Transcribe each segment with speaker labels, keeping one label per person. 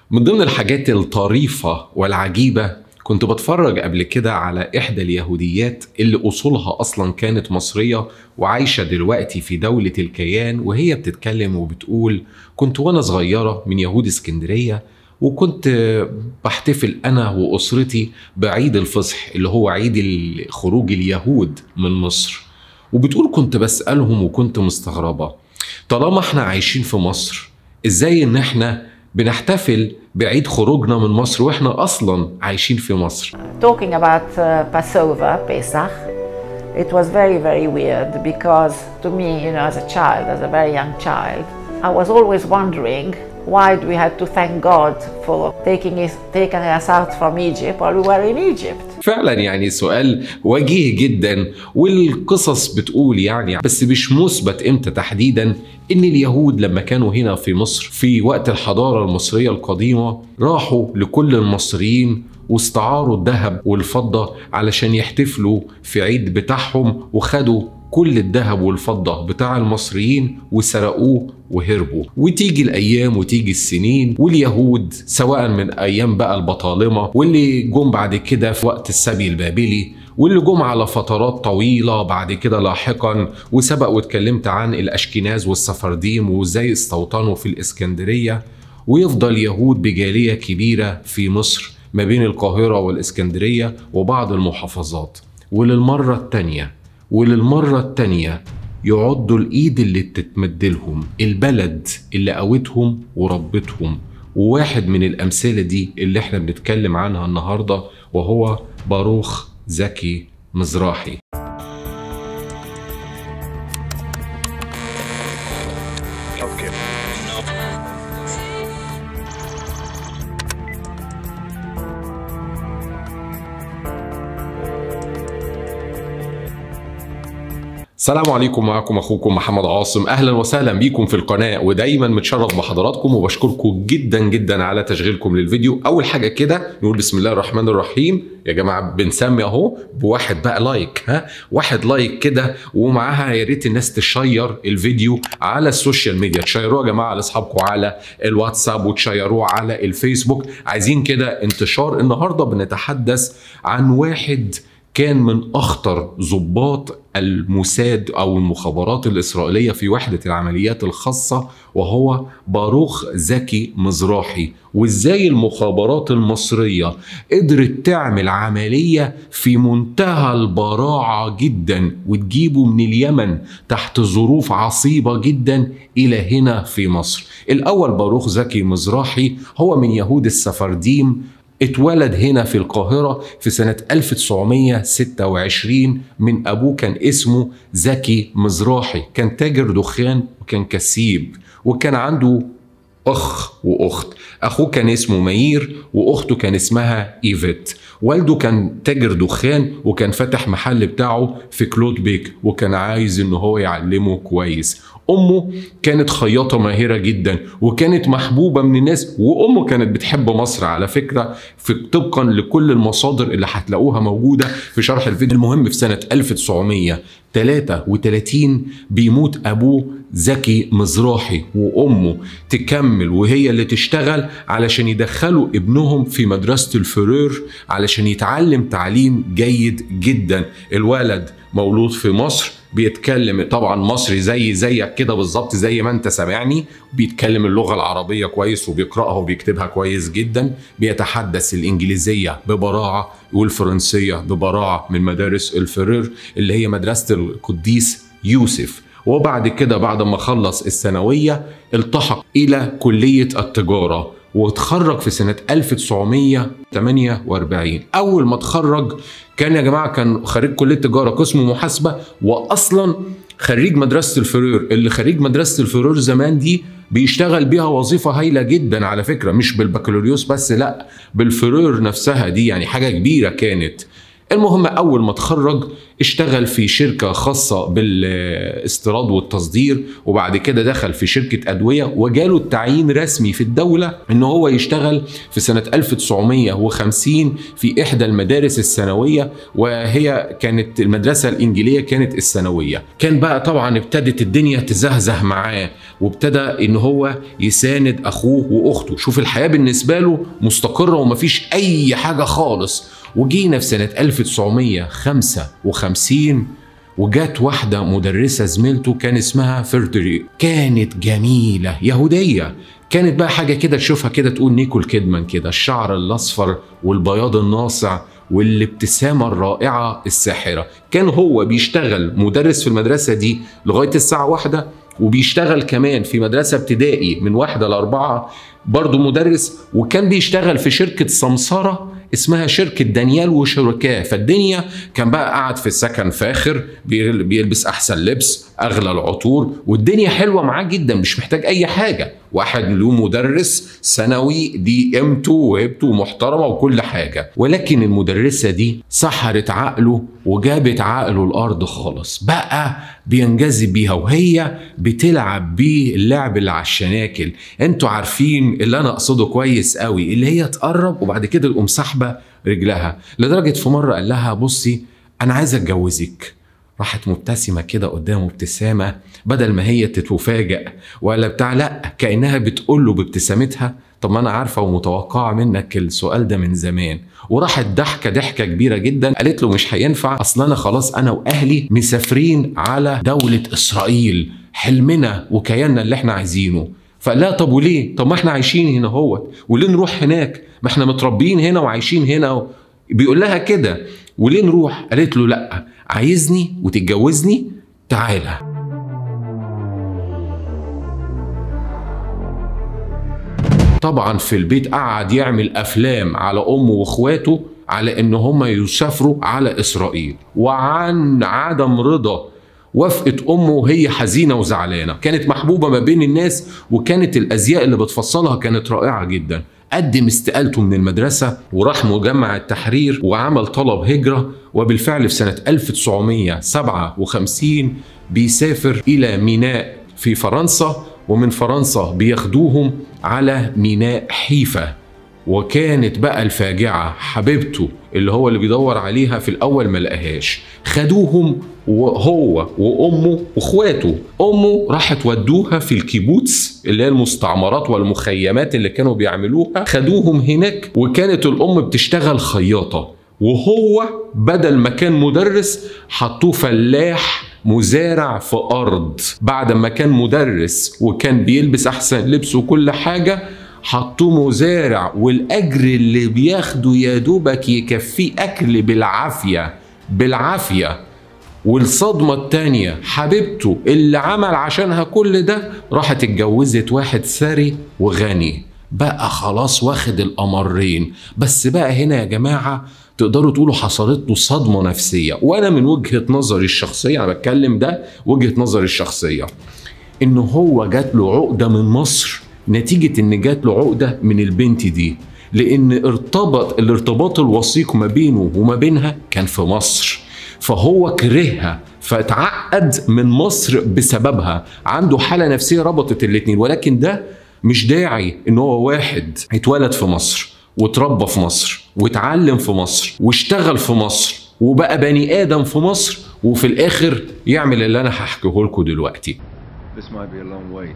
Speaker 1: من ضمن الحاجات الطريفة والعجيبة كنت بتفرج قبل كده على إحدى اليهوديات اللي أصولها أصلا كانت مصرية وعايشة دلوقتي في دولة الكيان وهي بتتكلم وبتقول كنت وأنا صغيرة من يهود اسكندرية وكنت بحتفل أنا وأسرتي بعيد الفصح اللي هو عيد خروج اليهود من مصر وبتقول كنت بسألهم وكنت مستغربة طالما احنا عايشين في مصر ازاي ان احنا بنحتفل بعيد خروجنا من مصر واحنا اصلا عايشين في مصر
Speaker 2: Talking about uh, Passover, Pesach, it was very, very weird because to me, you know, as a child, as a very young child, I was always wondering why do we have to thank God for taking us, taking us out from Egypt while we were in Egypt.
Speaker 1: فعلا يعني سؤال وجيه جدا والقصص بتقول يعني بس مش مثبت امتى تحديدا ان اليهود لما كانوا هنا في مصر في وقت الحضاره المصريه القديمه راحوا لكل المصريين واستعاروا الذهب والفضه علشان يحتفلوا في عيد بتاعهم وخدوا كل الذهب والفضة بتاع المصريين وسرقوه وهربوا وتيجي الأيام وتيجي السنين واليهود سواء من أيام بقى البطالمة واللي جم بعد كده في وقت السبي البابلي واللي جم على فترات طويلة بعد كده لاحقا وسبق واتكلمت عن الأشكناز والسفرديم وازاي استوطنوا في الإسكندرية ويفضل يهود بجالية كبيرة في مصر ما بين القاهرة والإسكندرية وبعض المحافظات وللمرة التانية وللمرة التانية يعضوا الإيد اللي بتتمدلهم البلد اللي قوتهم وربتهم وواحد من الأمثلة دي اللي احنا بنتكلم عنها النهاردة وهو باروخ زكي مزراحي السلام عليكم معكم اخوكم محمد عاصم اهلا وسهلا بيكم في القناه ودايما متشرف بحضراتكم وبشكركم جدا جدا على تشغيلكم للفيديو اول حاجه كده نقول بسم الله الرحمن الرحيم يا جماعه بنسمي اهو بواحد بقى لايك ها واحد لايك كده ومعاها يا ريت الناس تشير الفيديو على السوشيال ميديا تشيروه يا جماعه لاصحابكم على الواتساب وتشيروه على الفيسبوك عايزين كده انتشار النهارده بنتحدث عن واحد كان من اخطر ضباط الموساد او المخابرات الاسرائيليه في وحده العمليات الخاصه وهو باروخ زكي مزراحي وازاي المخابرات المصريه قدرت تعمل عمليه في منتهى البراعه جدا وتجيبه من اليمن تحت ظروف عصيبه جدا الى هنا في مصر الاول باروخ زكي مزراحي هو من يهود السفرديم اتولد هنا في القاهرة في سنة 1926 من أبوه كان اسمه زكي مزراحي كان تاجر دخان وكان كسيب وكان عنده أخ وأخت أخوه كان اسمه مير وأخته كان اسمها إيفيت والده كان تاجر دخان وكان فتح محل بتاعه في كلود بيك وكان عايز ان هو يعلمه كويس امه كانت خياطه ماهره جدا وكانت محبوبه من الناس وامه كانت بتحب مصر على فكره في طبقا لكل المصادر اللي هتلاقوها موجوده في شرح الفيديو المهم في سنه 1933 بيموت ابوه زكي مزراحي وامه تكمل وهي اللي تشتغل علشان يدخلوا ابنهم في مدرسه الفرير علشان يتعلم تعليم جيد جدا الولد مولود في مصر بيتكلم طبعا مصري زي زيك كده بالظبط زي ما انت سامعني بيتكلم اللغه العربيه كويس وبيقراها وبيكتبها كويس جدا بيتحدث الانجليزيه ببراعه والفرنسيه ببراعه من مدارس الفرير اللي هي مدرسه القديس يوسف وبعد كده بعد ما خلص الثانويه التحق الى كليه التجاره واتخرج في سنة 1948 أول ما اتخرج كان يا جماعة كان خريج كلية تجارة قسم محاسبة وأصلا خريج مدرسة الفرير اللي خريج مدرسة الفرير زمان دي بيشتغل بيها وظيفة هايلة جدا على فكرة مش بالبكالوريوس بس لا بالفرير نفسها دي يعني حاجة كبيرة كانت المهم اول ما اتخرج اشتغل في شركه خاصه بالاستيراد والتصدير وبعد كده دخل في شركه ادويه وجاله التعيين رسمي في الدوله ان هو يشتغل في سنه 1950 في احدى المدارس الثانويه وهي كانت المدرسه الانجيليه كانت الثانويه كان بقى طبعا ابتدت الدنيا تزهزه معاه وابتدى ان هو يساند اخوه واخته شوف الحياه بالنسبه له مستقره ومفيش اي حاجه خالص وجينا في سنه 1955 وجات واحدة مدرسة زميلته كان اسمها فيردري كانت جميلة يهودية كانت بقى حاجة كده تشوفها كده تقول نيكول كيدمان كده الشعر الأصفر والبياض الناصع والابتسامة الرائعة الساحرة كان هو بيشتغل مدرس في المدرسة دي لغاية الساعة واحدة وبيشتغل كمان في مدرسة ابتدائي من واحدة لأربعة برضه مدرس وكان بيشتغل في شركة سمسرة اسمها شركة دانيال وشركاه فالدنيا كان بقى قاعد في السكن فاخر بيلبس أحسن لبس أغلى العطور والدنيا حلوة معاه جدا مش محتاج أي حاجة واحد له مدرس ثانوي دي قيمته وهيبته محترمة وكل حاجة ولكن المدرسة دي سحرت عقله وجابت عقله الأرض خالص بقى بينجذب بيها وهي بتلعب بيه اللعب اللي على الشناكل انتوا عارفين اللي انا اقصده كويس قوي اللي هي تقرب وبعد كده تقوم سحبه رجلها لدرجه في مره قال لها بصي انا عايز اتجوزك راحت مبتسمة كده قدامه ابتسامة بدل ما هي تتفاجئ ولا بتاع لا كأنها بتقول له بابتسامتها طب ما أنا عارفة ومتوقعة منك السؤال ده من زمان وراحت ضحكة ضحكة كبيرة جدا قالت له مش هينفع أصل أنا خلاص أنا وأهلي مسافرين على دولة إسرائيل حلمنا وكياننا اللي احنا عايزينه فلا طب وليه؟ طب ما احنا عايشين هنا هو وليه نروح هناك؟ ما احنا متربيين هنا وعايشين هنا بيقول لها كده وليه نروح؟ قالت له لا عايزني وتتجوزني تعالى طبعا في البيت قعد يعمل افلام على امه واخواته على ان هم يسافروا على اسرائيل وعن عدم رضا وافقت امه وهي حزينه وزعلانه كانت محبوبه ما بين الناس وكانت الازياء اللي بتفصلها كانت رائعه جدا قدم استقالته من المدرسة وراح مجمع التحرير وعمل طلب هجرة وبالفعل في سنة 1957 بيسافر إلى ميناء في فرنسا ومن فرنسا بياخدوهم على ميناء حيفا وكانت بقى الفاجعة حبيبته اللي هو اللي بيدور عليها في الأول ما لقاهاش خدوهم وهو وأمه وإخواته أمه راحت ودوها في الكيبوتس اللي هي المستعمرات والمخيمات اللي كانوا بيعملوها خدوهم هناك وكانت الأم بتشتغل خياطة وهو بدل ما كان مدرس حطوه فلاح مزارع في أرض بعد ما كان مدرس وكان بيلبس أحسن لبس وكل حاجة حطوه مزارع والاجر اللي بياخده يا دوبك يكفيه اكل بالعافيه بالعافيه والصدمة التانية حبيبته اللي عمل عشانها كل ده راحت اتجوزت واحد ثري وغني بقى خلاص واخد الأمرين بس بقى هنا يا جماعة تقدروا تقولوا حصلت له صدمة نفسية وأنا من وجهة نظري الشخصية أنا بتكلم ده وجهة نظري الشخصية إن هو جات له عقدة من مصر نتيجة إن جات له عقدة من البنت دي لأن ارتبط الارتباط الوثيق ما بينه وما بينها كان في مصر فهو كرهها فاتعقد من مصر بسببها عنده حالة نفسية ربطت الاتنين ولكن ده مش داعي ان هو واحد اتولد في مصر واتربى في مصر واتعلم في مصر واشتغل في مصر وبقى بني ادم في مصر وفي الاخر يعمل اللي انا هحكيه لكم دلوقتي
Speaker 3: This might be a long wait.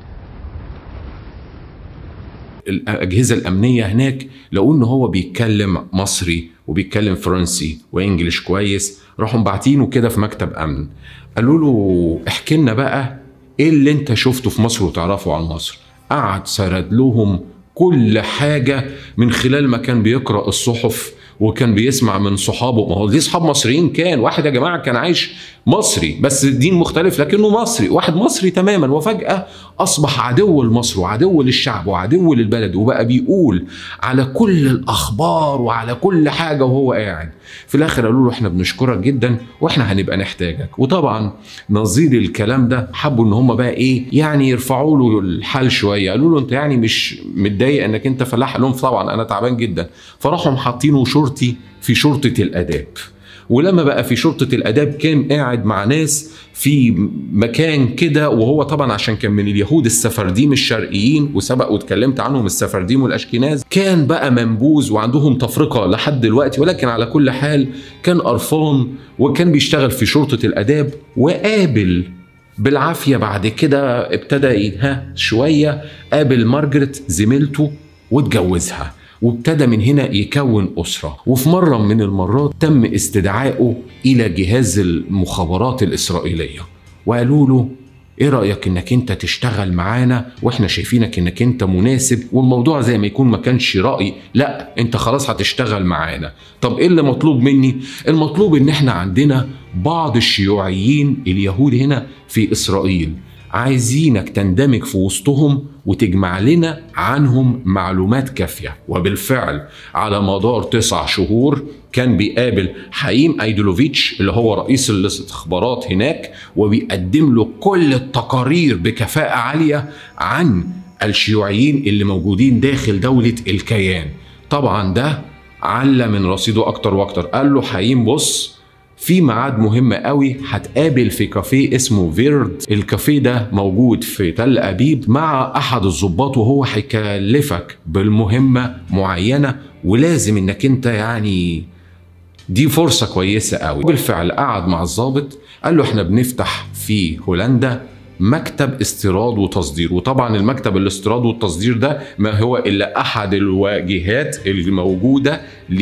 Speaker 1: الاجهزه الامنيه هناك لقوا ان هو بيتكلم مصري وبيتكلم فرنسي وانجليش كويس راحوا مبعتينه كده في مكتب امن قالوا له احكي لنا بقى ايه اللي انت شفته في مصر وتعرفه عن مصر قعد سرد لهم كل حاجه من خلال ما كان بيقرا الصحف وكان بيسمع من صحابه ما هو دي اصحاب مصريين كان واحد يا جماعه كان عايش مصري بس دين مختلف لكنه مصري واحد مصري تماما وفجاه اصبح عدو لمصر وعدو للشعب وعدو للبلد وبقى بيقول على كل الاخبار وعلى كل حاجه وهو قاعد في الاخر قالوا له احنا بنشكرك جدا واحنا هنبقى نحتاجك وطبعا نظير الكلام ده حبوا ان هم بقى ايه يعني يرفعوا له الحال شويه قالوا له انت يعني مش متضايق انك انت فلاح قال لهم طبعا انا تعبان جدا فراحوا حاطينه شرطي في شرطه الاداب ولما بقى في شرطة الآداب كان قاعد مع ناس في مكان كده وهو طبعا عشان كان من اليهود السفرديم الشرقيين وسبق واتكلمت عنهم السفرديم والأشكناز كان بقى منبوذ وعندهم تفرقة لحد دلوقتي ولكن على كل حال كان قرفان وكان بيشتغل في شرطة الآداب وقابل بالعافية بعد كده ابتدى ها شوية قابل مارجريت زميلته واتجوزها وابتدى من هنا يكون أسرة وفي مرة من المرات تم استدعائه إلى جهاز المخابرات الإسرائيلية وقالوا له ايه رأيك انك انت تشتغل معانا واحنا شايفينك انك انت مناسب والموضوع زي ما يكون ما كانش رأي لا انت خلاص هتشتغل معانا طب ايه اللي مطلوب مني المطلوب ان احنا عندنا بعض الشيوعيين اليهود هنا في اسرائيل عايزينك تندمج في وسطهم وتجمع لنا عنهم معلومات كافية وبالفعل على مدار تسع شهور كان بيقابل حايم ايدولوفيتش اللي هو رئيس الاستخبارات هناك وبيقدم له كل التقارير بكفاءة عالية عن الشيوعيين اللي موجودين داخل دولة الكيان طبعا ده على من رصيده اكتر واكتر قال له حايم بص في ميعاد مهم قوي هتقابل في كافيه اسمه فيرد الكافيه ده موجود في تل ابيب مع احد الضباط وهو هيكلفك بالمهمه معينه ولازم انك انت يعني دي فرصة كويسة قوي بالفعل قعد مع الضابط قال له احنا بنفتح في هولندا مكتب استيراد وتصدير وطبعا المكتب الاستيراد والتصدير ده ما هو الا احد الواجهات الموجوده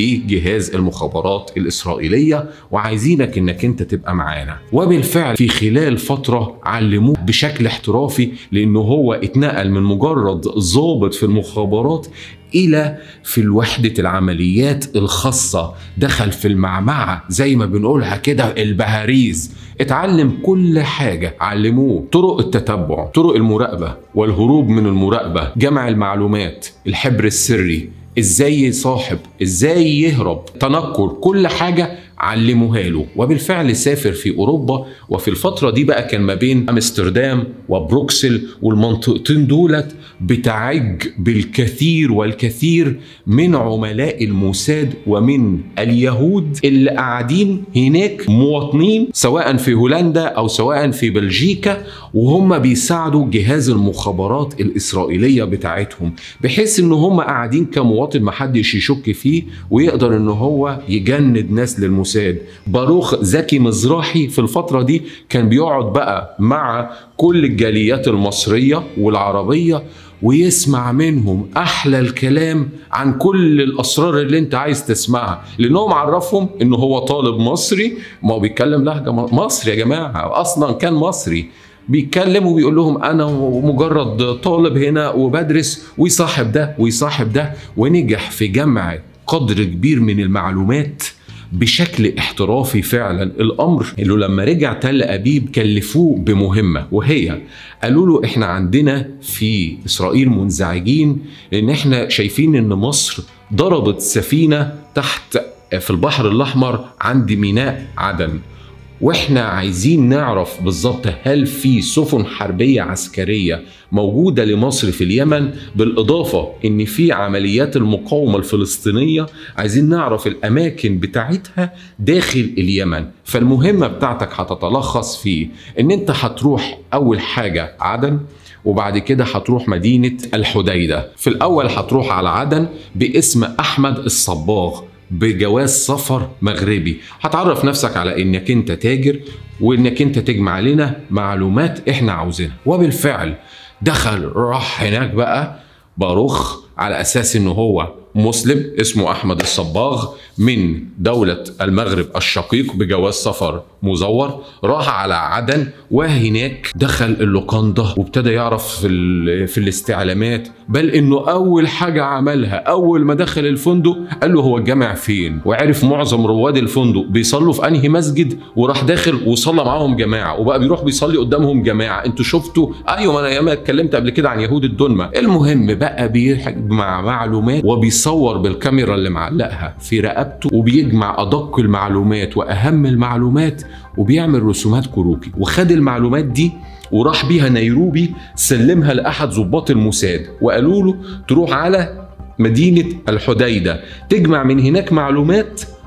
Speaker 1: لجهاز المخابرات الاسرائيليه وعايزينك انك انت تبقى معانا وبالفعل في خلال فتره علموه بشكل احترافي لانه هو اتنقل من مجرد ضابط في المخابرات الى في الوحده العمليات الخاصه دخل في المعمعه زي ما بنقولها كده البهاريز اتعلم كل حاجه علموه طرق التتبع طرق المراقبه والهروب من المراقبه جمع المعلومات الحبر السري ازاي يصاحب ازاي يهرب تنكر كل حاجه علموها له وبالفعل سافر في اوروبا وفي الفتره دي بقى كان ما بين امستردام وبروكسل والمنطقتين دولت بتعج بالكثير والكثير من عملاء الموساد ومن اليهود اللي قاعدين هناك مواطنين سواء في هولندا او سواء في بلجيكا وهم بيساعدوا جهاز المخابرات الاسرائيليه بتاعتهم بحيث ان هم قاعدين كمواطن محدش يشك فيه ويقدر ان هو يجند ناس للموساد باروخ زكي مزراحي في الفتره دي كان بيقعد بقى مع كل الجاليات المصريه والعربيه ويسمع منهم احلى الكلام عن كل الاسرار اللي انت عايز تسمعها لانهم عرفهم ان هو طالب مصري ما هو بيتكلم لهجه مصري يا جماعه اصلا كان مصري بيتكلم وبيقول لهم انا مجرد طالب هنا وبدرس ويصاحب ده ويصاحب ده ونجح في جمع قدر كبير من المعلومات بشكل احترافي فعلا الامر اللي لما رجع تل ابيب كلفوه بمهمه وهي قالوا له احنا عندنا في اسرائيل منزعجين لان احنا شايفين ان مصر ضربت سفينه تحت في البحر الاحمر عند ميناء عدن واحنا عايزين نعرف بالظبط هل في سفن حربيه عسكريه موجوده لمصر في اليمن بالاضافه ان في عمليات المقاومه الفلسطينيه عايزين نعرف الاماكن بتاعتها داخل اليمن فالمهمه بتاعتك هتتلخص في ان انت هتروح اول حاجه عدن وبعد كده هتروح مدينة الحديدة في الأول هتروح على عدن باسم أحمد الصباغ بجواز سفر مغربي هتعرف نفسك على انك انت تاجر وانك انت تجمع لنا معلومات احنا عاوزينها وبالفعل دخل راح هناك بقى باروخ على اساس انه هو مسلم اسمه احمد الصباغ من دولة المغرب الشقيق بجواز سفر مزور راح على عدن وهناك دخل اللوكاندا وابتدى يعرف في, في الاستعلامات بل انه اول حاجة عملها اول ما دخل الفندق قال له هو الجامع فين وعرف معظم رواد الفندق بيصلوا في انهي مسجد وراح داخل وصلى معاهم جماعة وبقى بيروح بيصلي قدامهم جماعة انتوا شفتوا ايوه ما انا ياما اتكلمت قبل كده عن يهود الدنمة المهم بقى بيجمع معلومات وبيصور بالكاميرا اللي معلقها في رقبته وبيجمع ادق المعلومات واهم المعلومات وبيعمل رسومات كروكي وخد المعلومات دي وراح بيها نيروبي سلمها لاحد ضباط الموساد وقالوا له تروح على مدينه الحديده تجمع من هناك معلومات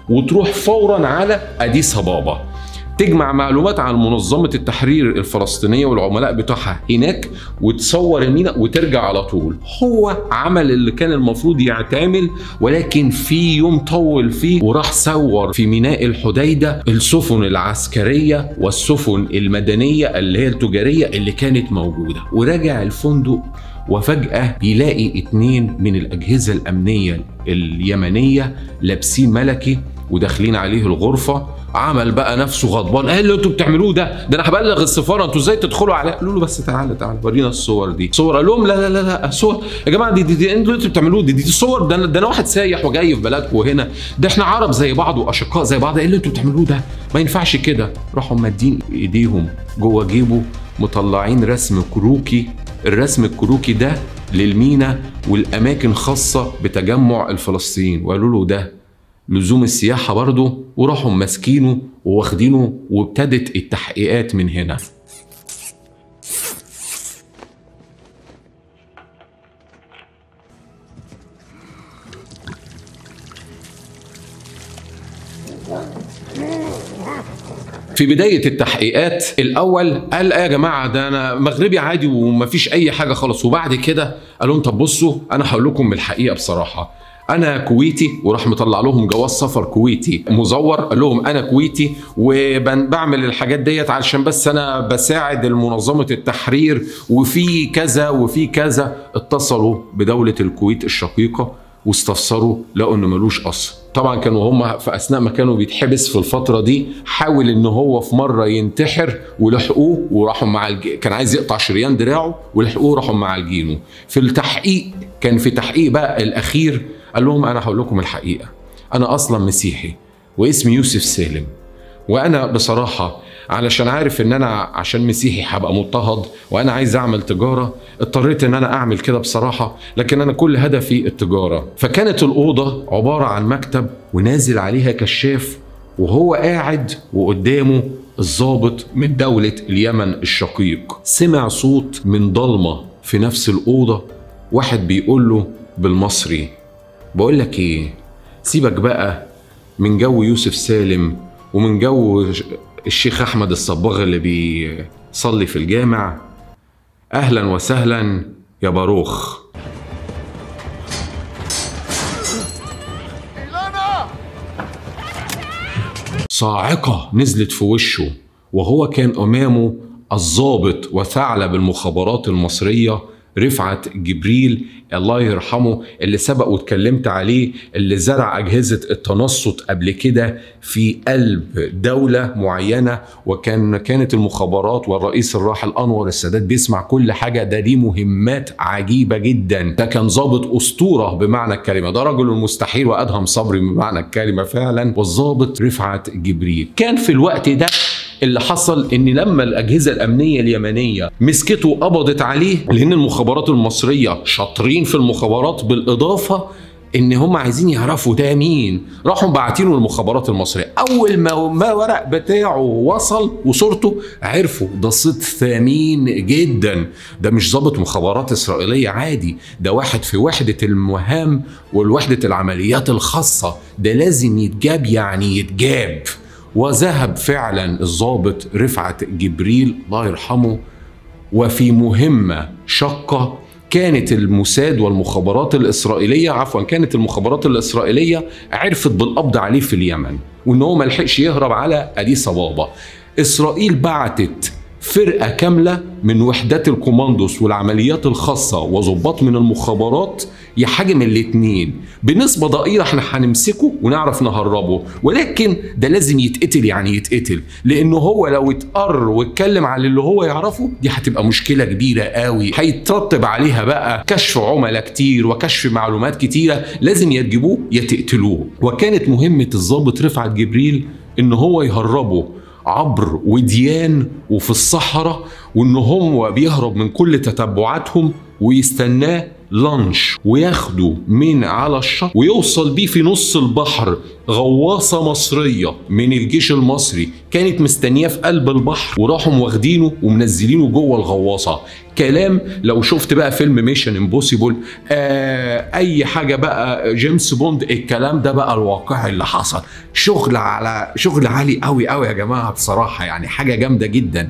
Speaker 1: وتروح فورا على اديس ابابا تجمع معلومات عن منظمة التحرير الفلسطينية والعملاء بتوعها هناك وتصور الميناء وترجع على طول هو عمل اللي كان المفروض يعتمل ولكن في يوم طول فيه وراح صور في ميناء الحديدة السفن العسكرية والسفن المدنية اللي هي التجارية اللي كانت موجودة ورجع الفندق وفجأة يلاقي اتنين من الأجهزة الأمنية اليمنية لابسين ملكي وداخلين عليه الغرفة عمل بقى نفسه غضبان قال له انتوا بتعملوه ده ده انا هبلغ السفاره انتوا ازاي تدخلوا على قالوا له بس تعالى تعالى ورينا الصور دي صور قال لهم لا لا لا لا صور يا جماعه دي دي, دي انتوا بتعملوه دي, دي, دي صور ده, ده انا واحد سايح وجاي في بلدكم هنا ده احنا عرب زي بعض واشقاء زي بعض ايه اللي انتوا بتعملوه ده ما ينفعش كده راحوا مادين ايديهم جوه جيبه مطلعين رسم كروكي الرسم الكروكي ده للمينا والاماكن خاصه بتجمع الفلسطينيين وقالوا له ده لزوم السياحه برضه وراحوا ماسكينه وواخدينه وابتدت التحقيقات من هنا في بداية التحقيقات الأول قال إيه يا جماعة ده أنا مغربي عادي ومفيش أي حاجة خالص وبعد كده قال لهم طب بصوا أنا هقول لكم الحقيقة بصراحة انا كويتي وراح مطلع لهم جواز سفر كويتي مزور قال لهم انا كويتي وبعمل الحاجات ديت علشان بس انا بساعد منظمه التحرير وفي كذا وفي كذا اتصلوا بدوله الكويت الشقيقه واستفسروا لقوا انه ملوش اصل طبعا كانوا هم في اثناء ما كانوا بيتحبس في الفتره دي حاول ان هو في مره ينتحر ولحقوه وراحوا مع الج... كان عايز يقطع شريان دراعه ولحقوه راحوا معالجينه في التحقيق كان في تحقيق بقى الاخير قال لهم انا هقول لكم الحقيقه انا اصلا مسيحي واسمي يوسف سالم وانا بصراحه علشان عارف ان انا عشان مسيحي هبقى مضطهد وانا عايز اعمل تجاره اضطريت ان انا اعمل كده بصراحه لكن انا كل هدفي التجاره فكانت الاوضه عباره عن مكتب ونازل عليها كشاف وهو قاعد وقدامه الضابط من دولة اليمن الشقيق سمع صوت من ضلمة في نفس الأوضة واحد بيقول له بالمصري بقول لك ايه سيبك بقى من جو يوسف سالم ومن جو الشيخ احمد الصباغ اللي بيصلي في الجامع اهلا وسهلا يا باروخ صاعقة نزلت في وشه وهو كان أمامه الضابط وثعلب المخابرات المصرية رفعت جبريل الله يرحمه اللي سبق واتكلمت عليه اللي زرع أجهزة التنصت قبل كده في قلب دولة معينة وكان كانت المخابرات والرئيس الراحل أنور السادات بيسمع كل حاجة ده دي مهمات عجيبة جدا ده كان ضابط أسطورة بمعنى الكلمة ده رجل المستحيل وأدهم صبري بمعنى الكلمة فعلا والضابط رفعت جبريل كان في الوقت ده اللي حصل ان لما الاجهزه الامنيه اليمنيه مسكته وقبضت عليه لان المخابرات المصريه شاطرين في المخابرات بالاضافه ان هم عايزين يعرفوا ده مين راحوا باعتينه للمخابرات المصريه اول ما ما ورق بتاعه وصل وصورته عرفوا ده صيت ثمين جدا ده مش ضابط مخابرات اسرائيليه عادي ده واحد في وحده المهام والوحده العمليات الخاصه ده لازم يتجاب يعني يتجاب وذهب فعلا الضابط رفعت جبريل الله يرحمه وفي مهمة شقة كانت الموساد والمخابرات الإسرائيلية عفوا كانت المخابرات الإسرائيلية عرفت بالقبض عليه في اليمن وإن هو ملحقش يهرب على أديس أبابا إسرائيل بعتت فرقة كاملة من وحدات الكوماندوس والعمليات الخاصة وظباط من المخابرات يحجم الاتنين بنسبة ضئيلة احنا هنمسكه ونعرف نهربه ولكن ده لازم يتقتل يعني يتقتل لانه هو لو اتقر واتكلم على اللي هو يعرفه دي هتبقى مشكلة كبيرة قوي هيترتب عليها بقى كشف عملاء كتير وكشف معلومات كتيرة لازم يا تجيبوه يا تقتلوه وكانت مهمة الضابط رفعت جبريل ان هو يهربه عبر وديان وفي الصحراء وان هو بيهرب من كل تتبعاتهم ويستناه لانش وياخده من على الشط ويوصل بيه في نص البحر غواصة مصرية من الجيش المصري كانت مستنياه في قلب البحر وراحوا واخدينه ومنزلينه جوه الغواصة كلام لو شفت بقى فيلم ميشن امبوسيبل آه اي حاجة بقى جيمس بوند الكلام ده بقى الواقع اللي حصل شغل على شغل عالي قوي قوي يا جماعة بصراحة يعني حاجة جامدة جدا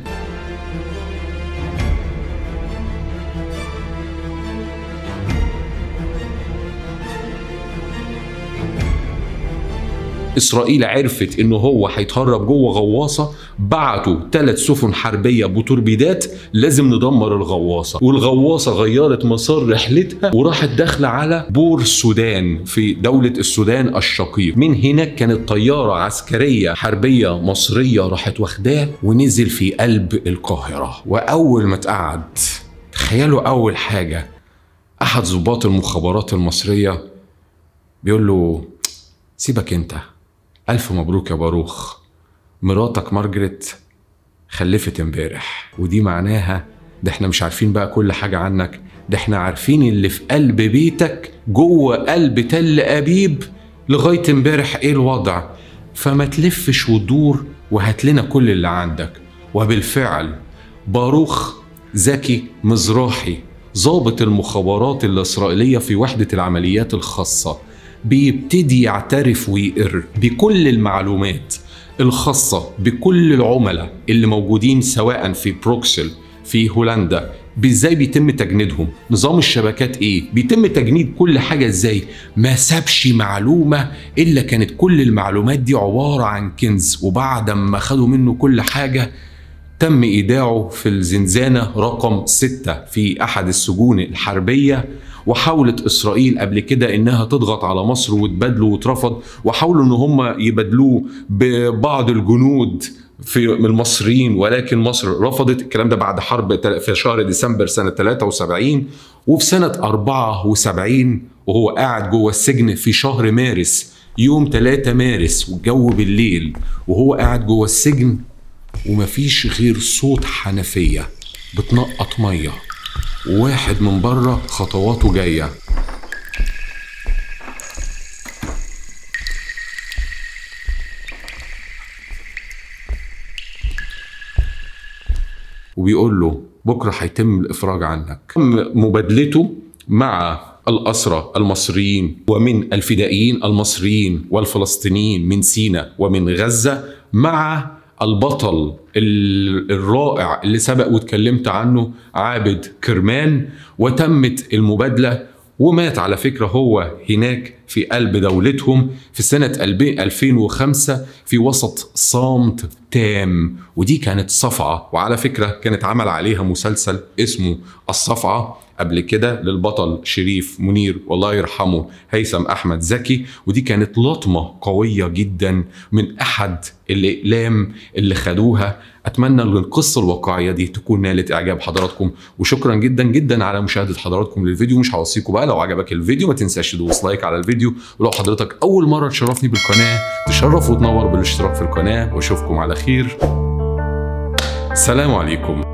Speaker 1: اسرائيل عرفت ان هو هيتهرب جوه غواصه بعتوا ثلاث سفن حربيه بتوربيدات لازم ندمر الغواصه والغواصه غيرت مسار رحلتها وراحت داخله على بور السودان في دوله السودان الشقيق من هناك كانت طياره عسكريه حربيه مصريه راحت واخداه ونزل في قلب القاهره واول ما اتقعد تخيلوا اول حاجه احد ضباط المخابرات المصريه بيقول له سيبك انت ألف مبروك يا باروخ مراتك مارجريت خلفت امبارح ودي معناها ده احنا مش عارفين بقى كل حاجة عنك ده احنا عارفين اللي في قلب بيتك جوه قلب تل أبيب لغاية امبارح ايه الوضع فما تلفش وتدور وهات لنا كل اللي عندك وبالفعل باروخ زكي مزراحي ضابط المخابرات الإسرائيلية في وحدة العمليات الخاصة بيبتدي يعترف ويقر بكل المعلومات الخاصة بكل العملاء اللي موجودين سواء في بروكسل في هولندا ازاي بيتم تجنيدهم نظام الشبكات ايه بيتم تجنيد كل حاجة ازاي ما سابش معلومة الا كانت كل المعلومات دي عبارة عن كنز وبعد ما خدوا منه كل حاجة تم ايداعه في الزنزانة رقم ستة في احد السجون الحربية وحاولت اسرائيل قبل كده انها تضغط على مصر وتبادله واترفض وحاولوا ان هم يبادلوه ببعض الجنود في من المصريين ولكن مصر رفضت الكلام ده بعد حرب في شهر ديسمبر سنة 73 وفي سنة 74 وهو قاعد جوه السجن في شهر مارس يوم 3 مارس والجو بالليل وهو قاعد جوه السجن ومفيش غير صوت حنفية بتنقط ميه واحد من بره خطواته جاية وبيقول له بكرة هيتم الإفراج عنك مبادلته مع الأسرى المصريين ومن الفدائيين المصريين والفلسطينيين من سيناء ومن غزة مع البطل الرائع اللي سبق واتكلمت عنه عابد كرمان وتمت المبادله ومات على فكره هو هناك في قلب دولتهم في سنه 2005 في وسط صامت تام ودي كانت صفعه وعلى فكره كانت عمل عليها مسلسل اسمه الصفعه قبل كده للبطل شريف منير والله يرحمه هيثم احمد زكي ودي كانت لطمه قويه جدا من احد الاقلام اللي خدوها اتمنى ان القصه الواقعيه دي تكون نالت اعجاب حضراتكم وشكرا جدا جدا على مشاهده حضراتكم للفيديو مش هوصيكم بقى لو عجبك الفيديو ما تنساش تدوس لايك على الفيديو ولو حضرتك اول مره تشرفني بالقناه تشرف وتنور بالاشتراك في القناه واشوفكم على خير سلام عليكم